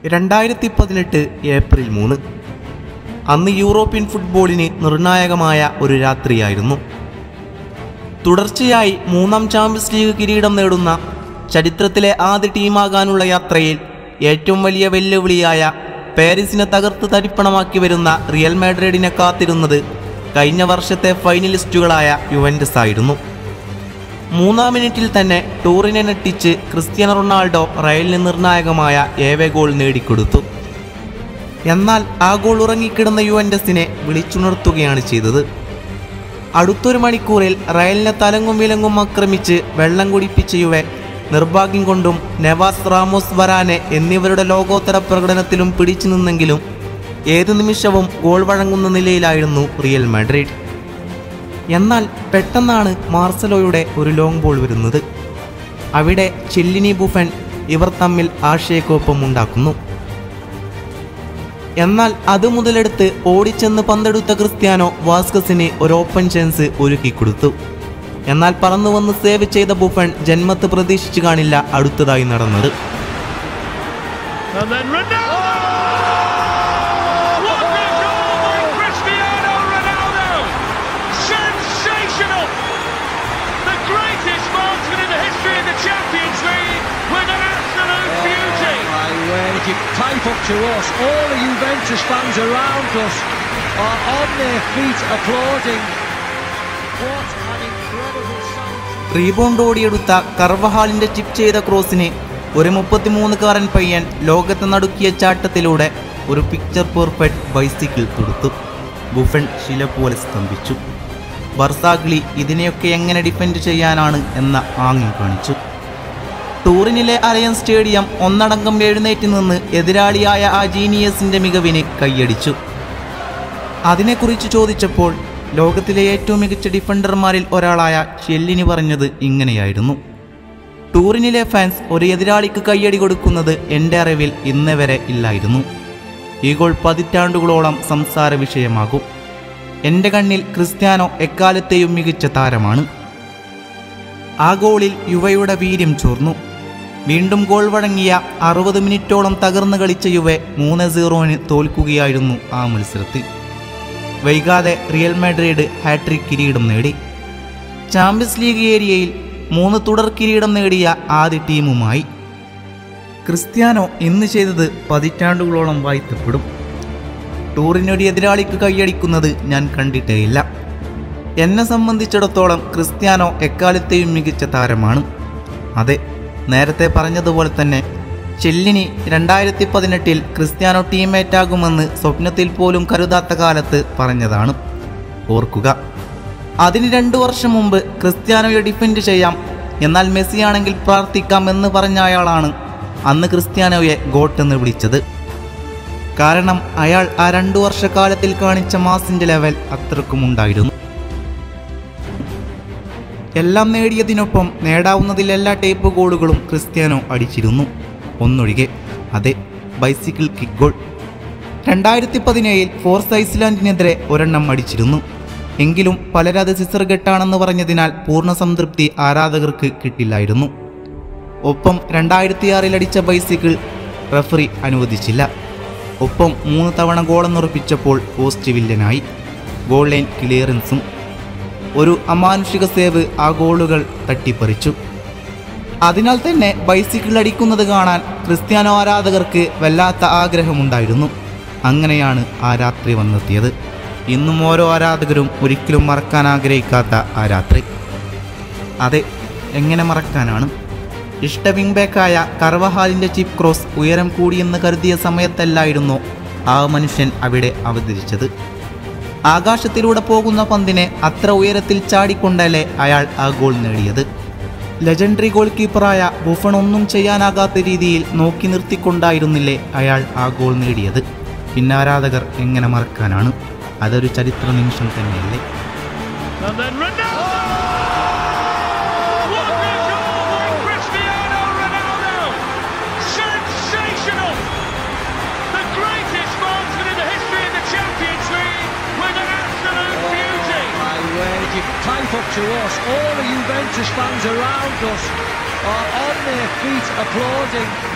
രണ്ടായിരത്തി പതിനെട്ട് ഏപ്രിൽ മൂന്ന് അന്ന് യൂറോപ്യൻ ഫുട്ബോളിന് നിർണായകമായ ഒരു രാത്രിയായിരുന്നു തുടർച്ചയായി മൂന്നാം ചാമ്പ്യൻസ് ലീഗ് കിരീടം നേടുന്ന ചരിത്രത്തിലെ ആദ്യ ടീമാകാനുള്ള യാത്രയിൽ ഏറ്റവും വലിയ വെല്ലുവിളിയായ പാരീസിനെ തകർത്ത് തരിപ്പണമാക്കി വരുന്ന റിയൽ മാഡ്രിഡിനെ കാത്തിരുന്നത് കഴിഞ്ഞ വർഷത്തെ ഫൈനലിസ്റ്റുകളായ യുവൻഡസ് ആയിരുന്നു മൂന്നാം മിനിറ്റിൽ തന്നെ ടൂറിനെ നെട്ടിച്ച് ക്രിസ്ത്യാനോ റൊണാൾഡോ റയലിന് നിർണായകമായ ഏവേ ഗോൾ നേടിക്കൊടുത്തു എന്നാൽ ആ ഗോൾ ഉറങ്ങിക്കിടന്ന യുവൻഡസിനെ വിളിച്ചുണർത്തുകയാണ് ചെയ്തത് അടുത്തൊരു മണിക്കൂറിൽ റയലിനെ തലങ്ങും വിലങ്ങും ആക്രമിച്ച് വെള്ളം കുടിപ്പിച്ച യുവെ നിർഭാഗ്യം കൊണ്ടും നെവാസ് റാമോസ് വരാനെ എന്നിവരുടെ ലോകോത്തര പ്രകടനത്തിലും പിടിച്ചു നിന്നെങ്കിലും ഏത് നിമിഷവും ഗോൾ വഴങ്ങുന്ന നിലയിലായിരുന്നു റിയൽ മാഡ്രിഡ് എന്നാൽ പെട്ടെന്നാണ് മാർസലോയുടെ ഒരു ലോങ് ബോൾ വരുന്നത് അവിടെ ചെല്ലിനി ബുഫൻ ഇവർ തമ്മിൽ ആശയക്കുഴപ്പം ഉണ്ടാക്കുന്നു എന്നാൽ അത് മുതലെടുത്ത് ഓടിച്ചെന്ന് പന്തെടുത്ത ക്രിസ്ത്യാനോ വാസ്കസിന് ഒരു ഓപ്പൺ ചാൻസ് ഒരുക്കിക്കൊടുത്തു എന്നാൽ പറന്നു വന്ന് സേവ് ചെയ്ത ബുഫൺ ജന്മത്ത് പ്രതീക്ഷിച്ചു കാണില്ല അടുത്തതായി നടന്നത് And then Ronaldo! What a goal by Cristiano Ronaldo! Sensational! The greatest marksman in the history of the Champions League with an absolute beauty! My word, if you pipe up to us, all the Juventus fans around us are on their feet applauding. What an incredible sound. Rebound ഓടിയെടുത്ത കർവഹാളിന്റെ chip ചെയ്ത ക്രോസിന് ഒരു മുപ്പത്തിമൂന്നുകാരൻ പയ്യൻ ലോകത്തെ നടുക്കിയ ചാട്ടത്തിലൂടെ ഒരു പിക്ചർ പെർഫെക്റ്റ് ബൈസിക്കിൾ തൊടുത്തു ബുഫൺ ശില പോലെ സ്തംഭിച്ചു ബർസാഗ്ലി ഇതിനെയൊക്കെ എങ്ങനെ ഡിഫെൻഡ് ചെയ്യാനാണ് എന്ന ആംഗ്യം കാണിച്ചു ടൂറിനിലെ അലയൻസ് സ്റ്റേഡിയം ഒന്നടങ്കം എഴുന്നേറ്റ് നിന്ന് എതിരാളിയായ ആ ജീനിയസിന്റെ മികവിന് കൈയടിച്ചു അതിനെക്കുറിച്ച് ചോദിച്ചപ്പോൾ ലോകത്തിലെ ഏറ്റവും മികച്ച ഡിഫൻഡർമാരിൽ ഒരാളായ ഷെല്ലിനി പറഞ്ഞത് ഇങ്ങനെയായിരുന്നു ടൂറിനിലെ ഫാൻസ് ഒരു എതിരാളിക്ക് കയ്യടി കൊടുക്കുന്നത് എൻ്റെ അറിവിൽ ഇന്നേ വരെ ഇല്ലായിരുന്നു ഈ ഗോൾ പതിറ്റാണ്ടുകളോളം സംസാര വിഷയമാകും എൻ്റെ കണ്ണിൽ ക്രിസ്ത്യാനോ എക്കാലത്തെയും മികച്ച താരമാണ് ആ ഗോളിൽ യുവയുടെ വീര്യം ചോർന്നു വീണ്ടും ഗോൾ വഴങ്ങിയ അറുപത് മിനിറ്റോളം തകർന്നു കളിച്ച യുവെ മൂന്ന് സീറോന് തോൽക്കുകയായിരുന്നു ആ മത്സരത്തിൽ വൈകാതെ റിയൽ മാഡ്രിഡ് ഹാട്രിക് കിരീടം നേടി ചാമ്പ്യൻസ് ലീഗ് ഏരിയയിൽ മൂന്ന് തുടർ കിരീടം നേടിയ ആദ്യ ടീമുമായി ക്രിസ്ത്യാനോ ഇന്ന് ചെയ്തത് പതിറ്റാണ്ടുകളോളം വാഴ്ത്തപ്പെടും ടൂറിനൊരു എതിരാളിക്ക് കൈയടിക്കുന്നത് ഞാൻ കണ്ടിട്ടേയില്ല എന്നെ സംബന്ധിച്ചിടത്തോളം ക്രിസ്ത്യാനോ എക്കാലത്തെയും മികച്ച താരമാണ് അതെ നേരത്തെ പറഞ്ഞതുപോലെ തന്നെ ചെല്ലിനി രണ്ടായിരത്തി പതിനെട്ടിൽ ക്രിസ്ത്യാനോ ടീമേറ്റാകുമെന്ന് സ്വപ്നത്തിൽ പോലും കരുതാത്ത കാലത്ത് പറഞ്ഞതാണ് ഓർക്കുക അതിന് രണ്ടു വർഷം മുമ്പ് ക്രിസ്ത്യാനോയെ ഡിഫെൻഡ് ചെയ്യാം എന്നാൽ മെസ്സിയാണെങ്കിൽ പ്രാർത്ഥിക്കാം എന്ന് പറഞ്ഞ അയാളാണ് അന്ന് ക്രിസ്ത്യാനോയെ ഗോട്ടെന്ന് വിളിച്ചത് കാരണം അയാൾ ആ രണ്ടു വർഷക്കാലത്തിൽ കാണിച്ച മാസിന്റെ ലെവൽ അത്രക്കുമുണ്ടായിരുന്നു എല്ലാം നേടിയതിനൊപ്പം നേടാവുന്നതിൽ എല്ലാ ടൈപ്പ് ഗോളുകളും ക്രിസ്ത്യാനോ അടിച്ചിരുന്നു ഒന്നൊഴികെ അതെ ബൈസിക്കിൾ കിക്ക് ഗോൾ രണ്ടായിരത്തി പതിനേഴിൽ ഫോർസ് ഐസ്ലാൻഡിനെതിരെ ഒരെണ്ണം അടിച്ചിരുന്നു എങ്കിലും പലരത് സിസർ ഗെട്ടാണെന്ന് പറഞ്ഞതിനാൽ പൂർണ്ണ സംതൃപ്തി ആരാധകർക്ക് കിട്ടില്ലായിരുന്നു ഒപ്പം രണ്ടായിരത്തി ആറിൽ അടിച്ച ബൈസിക്കിൾ റഫറി അനുവദിച്ചില്ല ഒപ്പം മൂന്ന് തവണ ഗോളെന്നുറപ്പിച്ചപ്പോൾ പോസ്റ്റ് വില്ലനായി ഗോൾ ലൈൻ ക്ലിയറൻസും ഒരു അമാനുഷിക സേവ് ആ ഗോളുകൾ തട്ടിപ്പറിച്ചു അതിനാൽ തന്നെ ബൈസിക്കിൾ അടിക്കുന്നത് കാണാൻ ക്രിസ്ത്യാനോ ആരാധകർക്ക് വല്ലാത്ത ആഗ്രഹമുണ്ടായിരുന്നു അങ്ങനെയാണ് ആ രാത്രി വന്നെത്തിയത് ഇന്നും ഓരോ ആരാധകരും ഒരിക്കലും മറക്കാൻ ആഗ്രഹിക്കാത്ത ആ രാത്രി അതെ എങ്ങനെ മറക്കാനാണ് ഇഷ്ട വിങ് ബാക്കായ കർവഹാലിൻ്റെ ചിപ്പ് ക്രോസ് ഉയരം കൂടിയെന്ന് കരുതിയ സമയത്തല്ലായിരുന്നു ആ മനുഷ്യൻ അവിടെ അവതരിച്ചത് ആകാശത്തിലൂടെ പോകുന്ന പന്തിനെ അത്ര ഉയരത്തിൽ ചാടിക്കൊണ്ടല്ലേ അയാൾ ആ ഗോൾ നേടിയത് ലെജൻഡറി ഗോൾ കീപ്പറായ ബുഫൺ ഒന്നും ചെയ്യാനാകാത്ത രീതിയിൽ നോക്കി നിർത്തിക്കൊണ്ടായിരുന്നില്ലേ അയാൾ ആ ഗോൾ നേടിയത് പിന്നെ ആരാധകർ എങ്ങനെ മറക്കാനാണ് അതൊരു ചരിത്ര നിമിഷം തന്നെയല്ലേ And then Ronaldo! What a goal by Cristiano Ronaldo! Sensational! The greatest marksman in the history of the Champions League with an absolute beauty! My word, if you pipe up to us, all the Juventus fans around us are on their feet applauding.